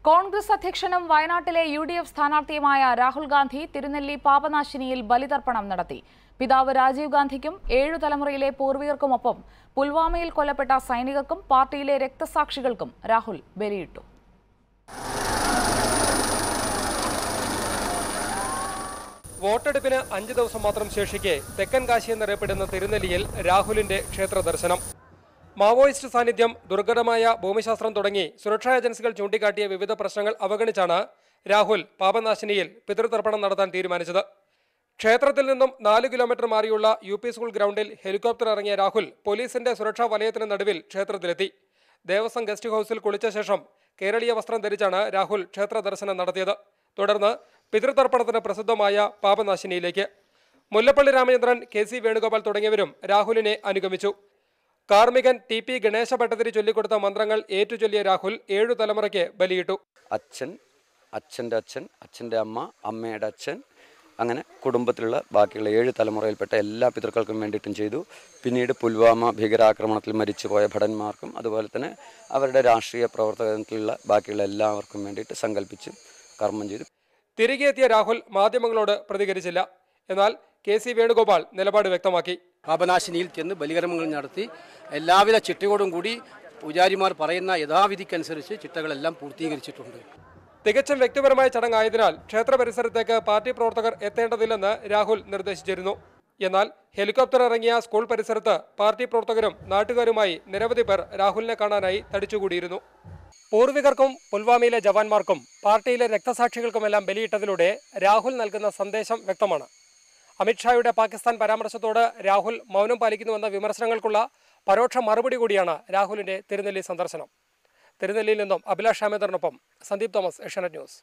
കോൺഗ്രസ് അധ്യക്ഷനും വയനാട്ടിലെ U D F സ്ഥാനാർത്ഥിയുമായ രാഹുൽ ഗാന്ധി തിരുനെല്ലി പാപനാശിനിയിൽ ബലിതർപ്പണം നടത്തി പിതാവ് രാജീവ് ഗാന്ധിക്കും ഏഴു തലമുറയിലെ പൂർവികർക്കുമൊപ്പം പുൽവാമയിൽ കൊല്ലപ്പെട്ട സൈനികർക്കും പാർട്ടിയിലെ രക്തസാക്ഷികൾക്കും രാഹുൽ ബലിയിട്ടു വോട്ടെടുപ്പിന് അഞ്ച് ദിവസം മാത്രം ശേഷിക്കെ തെക്കൻ കാശി എന്നറിയപ്പെടുന്ന തിരുനെല്ലിയിൽ രാഹുലിന്റെ ക്ഷേത്ര ദർശനം മാവോയിസ്റ്റ് സാന്നിധ്യം ദുർഘടമായ ഭൂമിശാസ്ത്രം തുടങ്ങി സുരക്ഷാ ഏജൻസികൾ ചൂണ്ടിക്കാട്ടിയ വിവിധ പ്രശ്നങ്ങൾ അവഗണിച്ചാണ് രാഹുൽ പാപനാശിനിയിൽ പിതൃതർപ്പണം നടത്താൻ തീരുമാനിച്ചത് ക്ഷേത്രത്തിൽ നിന്നും നാല് കിലോമീറ്റർ മാറിയുള്ള യു പി സ്കൂൾ ഗ്രൗണ്ടിൽ ഹെലികോപ്റ്റർ ഇറങ്ങിയ രാഹുൽ പോലീസിന്റെ സുരക്ഷാ വലയത്തിന് നടുവിൽ ക്ഷേത്രത്തിലെത്തി ദേവസ്വം ഗസ്റ്റ് ഹൌസിൽ കുളിച്ച ശേഷം കേരളീയ വസ്ത്രം ധരിച്ചാണ് രാഹുൽ ക്ഷേത്ര ദർശനം നടത്തിയത് തുടർന്ന് പിതൃതർപ്പണത്തിന് പ്രസിദ്ധമായ പാപനാശിനിയിലേക്ക് മുല്ലപ്പള്ളി രാമചന്ദ്രൻ കെ സി വേണുഗോപാൽ തുടങ്ങിയവരും രാഹുലിനെ അനുഗമിച്ചു കാർമികൻ ടി പി ഗണേശ ഭട്ടതിരി ചൊല്ലിക്കൊടുത്ത മന്ത്രങ്ങൾ ഏറ്റുചൊല്ലിയ രാഹുൽ ഏഴു തലമുറയ്ക്ക് ബലിയിട്ടു അച്ഛൻ അച്ഛൻ്റെ അച്ഛൻ അച്ഛൻ്റെ അമ്മ അമ്മയുടെ അച്ഛൻ അങ്ങനെ കുടുംബത്തിലുള്ള ബാക്കിയുള്ള ഏഴ് തലമുറയിൽപ്പെട്ട എല്ലാ പിതൃക്കൾക്കും വേണ്ടിയിട്ടും ചെയ്തു പിന്നീട് പുൽവാമ ഭീകരാക്രമണത്തിൽ മരിച്ചുപോയ ഭടന്മാർക്കും അതുപോലെ തന്നെ അവരുടെ രാഷ്ട്രീയ പ്രവർത്തനത്തിലുള്ള ബാക്കിയുള്ള എല്ലാവർക്കും വേണ്ടിയിട്ട് സങ്കല്പിച്ച് കർമ്മം ചെയ്തു തിരികെ എത്തിയ രാഹുൽ മാധ്യമങ്ങളോട് പ്രതികരിച്ചില്ല എന്നാൽ കെ സി വേണുഗോപാൽ നിലപാട് വ്യക്തമാക്കി പാപനാശിനിയിൽ ചെന്ന് ബലികർമ്മങ്ങൾ നടത്തി എല്ലാവിധ ചിട്ടയോടും കൂടി പൂജാരിമാർ പറയുന്ന യഥാവിധിക്കനുസരിച്ച് ചിട്ടകളെല്ലാം പൂർത്തീകരിച്ചിട്ടുണ്ട് തികച്ചും വ്യക്തിപരമായ ചടങ്ങായതിനാൽ ക്ഷേത്ര പരിസരത്തേക്ക് പാർട്ടി പ്രവർത്തകർ എത്തേണ്ടതില്ലെന്ന് രാഹുൽ നിർദ്ദേശിച്ചിരുന്നു എന്നാൽ ഹെലികോപ്റ്റർ ഇറങ്ങിയ സ്കൂൾ പരിസരത്ത് പാർട്ടി പ്രവർത്തകരും നാട്ടുകാരുമായി നിരവധി പേർ രാഹുലിനെ കാണാനായി തടിച്ചുകൂടിയിരുന്നു പൂർവികർക്കും പുൽവാമയിലെ ജവാന്മാർക്കും പാർട്ടിയിലെ രക്തസാക്ഷികൾക്കുമെല്ലാം ബലിയിട്ടതിലൂടെ രാഹുൽ നൽകുന്ന സന്ദേശം വ്യക്തമാണ് അമിത്ഷായുടെ പാകിസ്ഥാൻ പരാമർശത്തോട് രാഹുൽ മൗനം പാലിക്കുന്നുവെന്ന വിമർശനങ്ങൾക്കുള്ള പരോക്ഷ മറുപടി കൂടിയാണ് രാഹുലിന്റെ തിരുനെല്ലി സന്ദർശനം തിരുനെല്ലിയിൽ നിന്നും അഭിലാഷ് രാമേന്ദ്രനൊപ്പം സന്ദീപ് തോമസ് ഏഷ്യാനെറ്റ് ന്യൂസ്